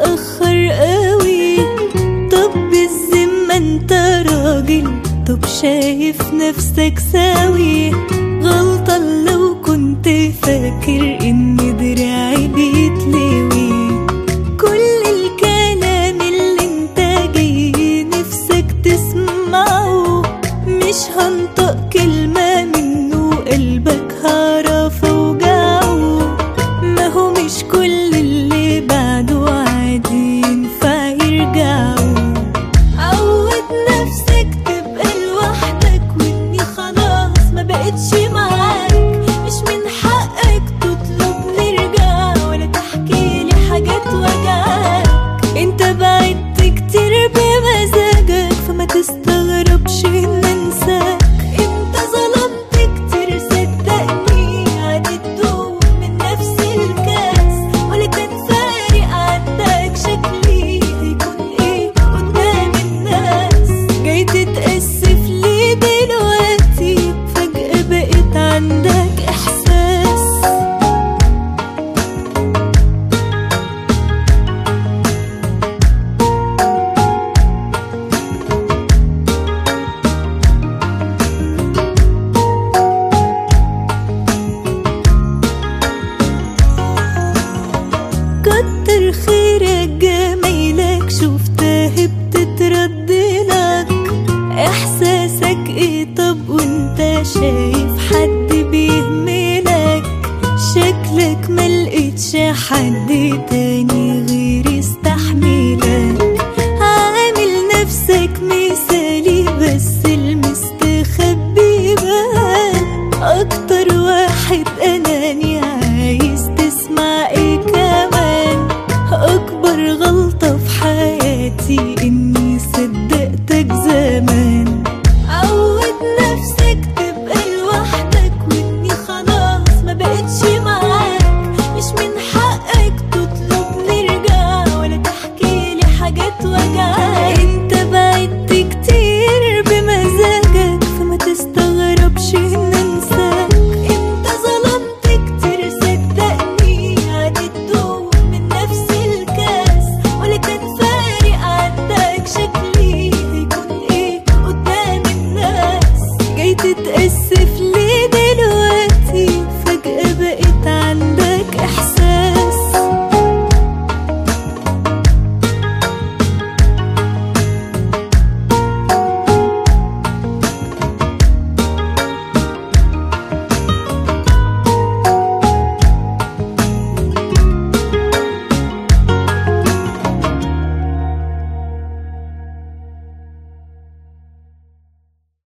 متأخر قوي طب بالذمة انت راجل طب شايف نفسك ساوي غلطة لو كنت فاكر ان دراعي بيتلوي كل الكلام اللي انت جاي نفسك تسمعه مش هنطق كلمة منه قلبك هعرف اوجعه ما هو مش كل اللي بعده عادي ينفع يرجعوا عود نفسك تبقى لوحدك واني خلاص ما بقتش معاك مش من حقك تطلب نرجع ولا تحكي لي حاجات وجعاك انت بعدت كتير بمزاجك فما تستغربش ان انساك انت ظلمت كتير صدقني عادي تدوب من نفس الكاس ولا كان فارق عندك شكلي هيكون ايه قدام الناس جاي تتأسف ليه دلوقتي فجأة بقيت عندك احساس كتر خيرك جمايلك شفتها بتتردلك احساسك ايه طب وانت شايف حد بيهملك شكلك ملقتش حد تاني غير يستحملك عامل نفسك مثالي بس المستخبي بان اكتر واحد اناني عايز تسمع ايه كمان اكبر غلطة في حياتي